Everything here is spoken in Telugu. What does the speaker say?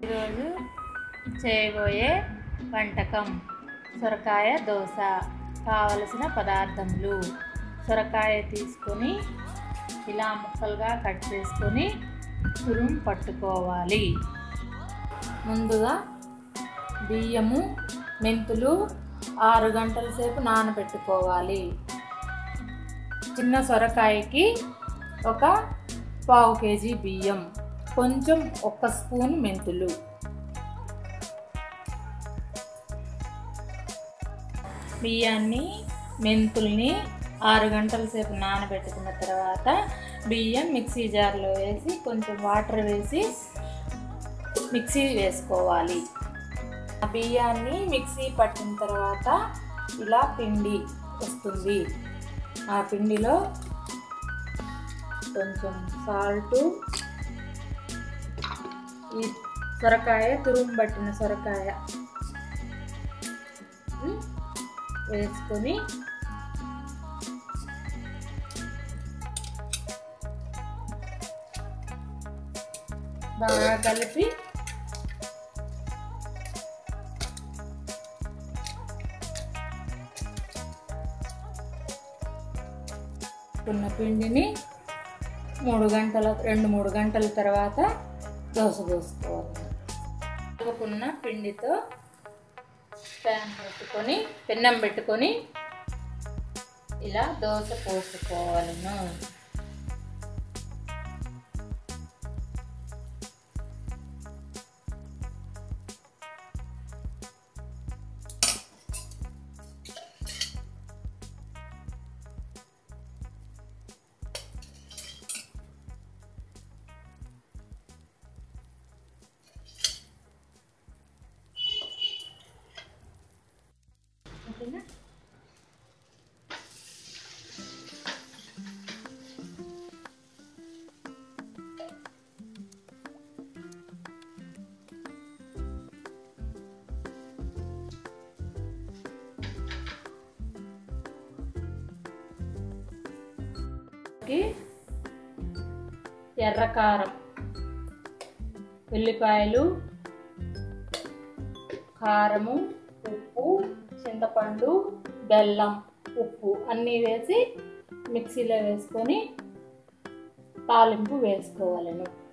ఈరోజు చేయబోయే వంటకం సొరకాయ దోశ కావలసిన పదార్థములు సొరకాయ తీసుకొని ఇలా ముక్కలుగా కట్ చేసుకొని తురుం పట్టుకోవాలి ముందుగా బియ్యము మెంతులు ఆరు గంటల సేపు నానబెట్టుకోవాలి చిన్న సొరకాయకి ఒక పావు కేజీ బియ్యం కొంచెం ఒక స్పూన్ మెంతులు బియ్యాన్ని మెంతుల్ని ఆరు గంటల సేపు నానబెట్టుకున్న తర్వాత బియ్యం మిక్సీ జార్లో వేసి కొంచెం వాటర్ వేసి మిక్సీ వేసుకోవాలి ఆ బియ్యాన్ని మిక్సీ పట్టిన తర్వాత ఇలా పిండి వస్తుంది ఆ పిండిలో కొంచెం సాల్టు ఈ సొరకాయ తురుము పట్టిన సొరకాయ ఉమ్, వేసుకొని బాగా కలిపి ఉన్న పిండిని మూడు గంటల రెండు మూడు గంటల తర్వాత దోశ పోసుకోవాలి కలుపుకున్న పిండితో ప్యాన్ పెట్టుకొని పెన్నం పెట్టుకొని ఇలా దోశ పోసుకోవాలను ఓకేనా కి ఎర్రకారం ఉల్లిపాయలు కారము ఉప్పు చింతపండు బెల్లం ఉప్పు అన్నీ వేసి మిక్సీలో వేసుకొని తాలింపు వేసుకోవాలను